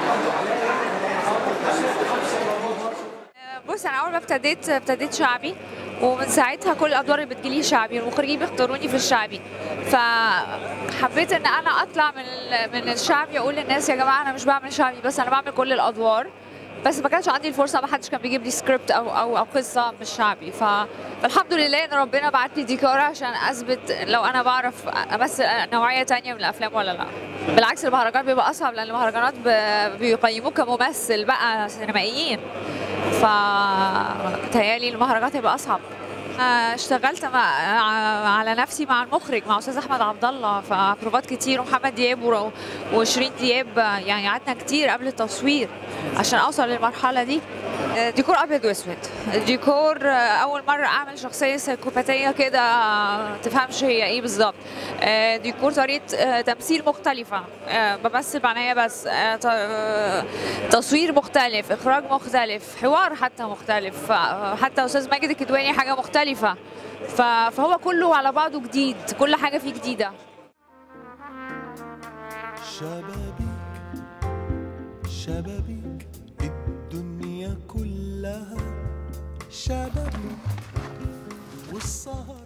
بص انا اول ما ابتديت ابتديت شعبي ومن ساعتها كل الادوار اللي بتجيلي شعبي المخرجين بيختاروني في الشعبي فحبيت ان انا اطلع من ال- من الشعبي اقول للناس يا جماعه انا مش بعمل شعبي بس انا بعمل كل الادوار بس ما كانش عندي الفرصه ما حدش كان بيجيب لي سكريبت او او او قصه مش شعبي ف... فالحمد لله ان ربنا بعت لي ديكور عشان اثبت لو انا بعرف امثل نوعيه تانية من الافلام ولا لا بالعكس المهرجان بيبقى اصعب لان المهرجانات ب... بيقيموك كممثل بقى سينمائيين فتهيالي المهرجانات هيبقى اصعب آه، اشتغلت مع على نفسي مع المخرج مع استاذ احمد عبد الله فبروفات كتير ومحمد دياب ور- وشيرين دياب آه، يعني قعدنا كتير قبل التصوير عشان اوصل للمرحله دي آه، ديكور ابيض واسود ديكور آه، اول مره اعمل شخصيه سيكوباتيه كده آه، تفهمش هي ايه بالظبط آه، ديكور طريقه آه، تمثيل مختلفه آه، بمثل بعناية بس آه، ت- آه، تصوير مختلف اخراج مختلف حوار حتى مختلف آه، حتى استاذ ماجد الكدواني حاجه مختلفه ف- فهو كله على بعضه جديد كل حاجه فيه جديده شبابيك شبابيك الدنيا كلها شبابيك والسهر